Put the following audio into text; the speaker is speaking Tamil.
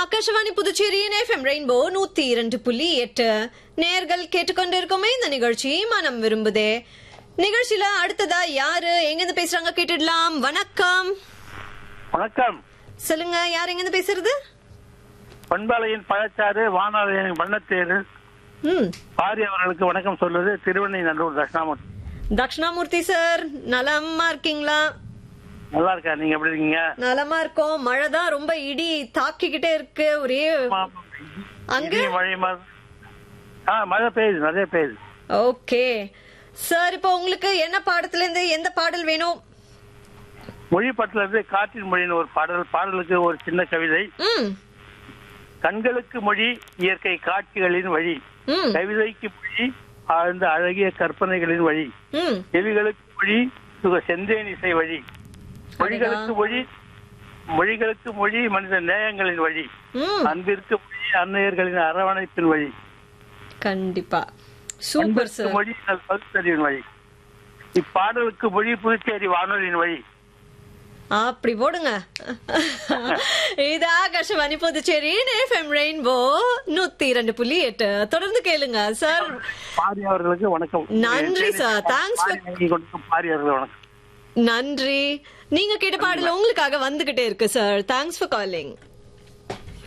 ஆகாஷவாணி புதுச்சேரியின் எஃப்எம் ரெயின்போ நூத்தி இரண்டு புள்ளி எட்டு நேர்கள் கேட்டுக்கொண்டிருக்கோமே இந்த நிகழ்ச்சி மனம் விரும்புதே நிகழ்ச்சியில அடுத்ததா யாரு எங்கிருந்து பேசுறாங்க கேட்டுடலாம் வணக்கம் வணக்கம் சொல்லுங்க யார் எங்கிருந்து பேசுறது பண்பாளையின் பழச்சாறு வானாலயின் வண்ணத்தேரு ம் பாரி அவர்களுக்கு வணக்கம் சொல்வது திருவண்ணை நல்லூர் தட்சிணாமூர்த்தி தட்சிணாமூர்த்தி சார் நலமா இருக்கீங்களா நல்லா இருக்கா நீங்க எப்படி இருக்கீங்க நலமா இருக்கோம் மழை தான் ரொம்ப இடி தாக்கிக்கிட்டே இருக்கு ஒரே அங்க இடி, மழை ம- ஆ மழை பெய்யுது நிறைய பெய்யுது ஓகே சார் இப்போ உங்களுக்கு என்ன பாடத்துல இருந்து எந்த பாடல் வேணும் மொழி பட்டில இருந்து காற்றின் மொழின்னு ஒரு பாடல் பாடலுக்கு ஒரு சின்ன கவிதை ம் கண்களுக்கு மொழி இயற்கை காட்சிகளின் வழி ம் கவிதைக்கு மொழி ஆழ்ந்த அழகிய கற்பனைகளின் வழி ம் செவிகளுக்கு மொழி சுக செந்தேன் இசை வழி மொழிகளுக்கு மொழி மொழிகளுக்கு மொழி மனித நேயங்களின் வழி ம் அன்பிற்கு மொழி அன்னையர்களின் அரவணைப்பின் வழி கண்டிப்பா சூப்பர் அன்பிற்கு சார் மொழி நல் பகுத்தறிவின் வழி இப்பாடலுக்கு மொழி புதுச்சேரி வானொலியின் வழி அப்படி போடுங்க இது ஆகாஷவாணி புதுச்சேரி எஃப்எம் ரெயின்போ நூத்தி இரண்டு புள்ளி எட்டு தொடர்ந்து கேளுங்க சார் பாரி அவர்களுக்கு வணக்கம் நன்றி சார். Thanks for- பாரி வாங்கி கொண்டு பாரி அவர்கள் வணக்கம் நன்றி நீங்க கேட்ட பாடல் உங்களுக்காக வந்துகிட்டே இருக்கு சார் தேங்க்ஸ் ஃபார் காலிங்